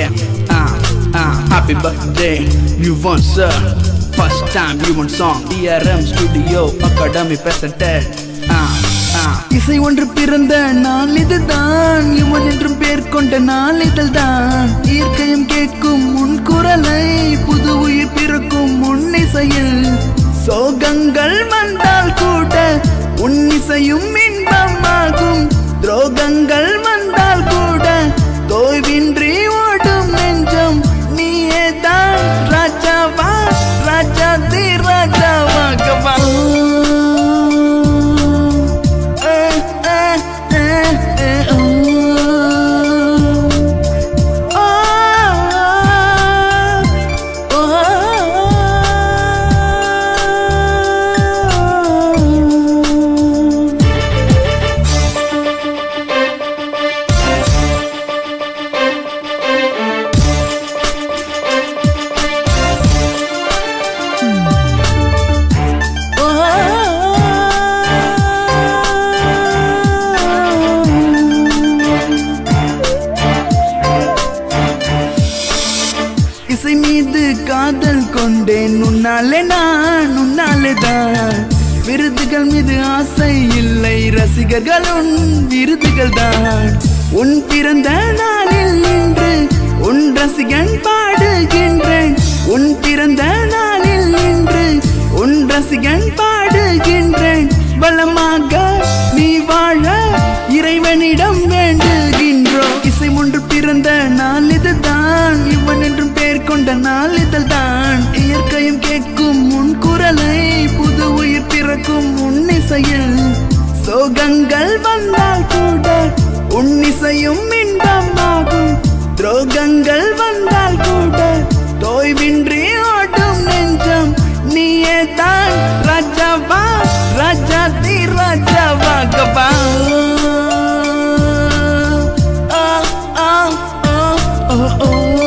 yeah. Uh, uh, happy birthday, you want sir. First time you want song. DRM Studio Academy presented. Uh, uh. இசை ஒன்று பிறந்த நாள் இதுதான் இவன் என்றும் பேர் கொண்ட நாள் இதழ்தான் இயற்கையும் கேட்கும் உன் குரலை புது உயிர் பிறக்கும் உன் இசையில் சோகங்கள் வந்தால் கூட உன் இசையும் இன்பமாகும் துரோகங்கள் வந்தால் கூட தோய்வின்றி ஓடும் நெஞ்சம் நீயே தான் ராஜாவா ராஜா தி ராஜாவாகவா Eh, eh, eh, eh, oh. Oh, oh, oh. இசை மீது காதல் கொண்டேன் உன்னாலே நான் உன்னாலே தான் விருதுகள் மீது ஆசை இல்லை ரசிகர்கள் உன் விருதுகள் தான் உன் பிறந்த நாளில் நின்று உன் ரசிகன் பாடுகின்றேன் உன் பிறந்த நாளில் நின்று உன் ரசிகன் பாடுகின்றேன் பலமாக நீ வாழ இறைவனிடம் வேண்டுகின்றோம் இசை ஒன்று பிறந்த நாள் இதுதான் இவன் என்றும் பெயர் கொண்ட நாள் இதழ்தான் இயற்கையும் கேட்கும் உன் குரலை புது உயிர் பிறக்கும் உன் இசையில் சோகங்கள் வந்தால் கூட உன் இசையும் இன்பமாகும் துரோகங்கள் வந்தால் கூட தோய்வின்றி ஓடும் நெஞ்சம் நீயே தான் ராஜாவா ராஜா தி ராஜாவாகவா ஆ, ஆ, ஆ, ஓ, ஓ.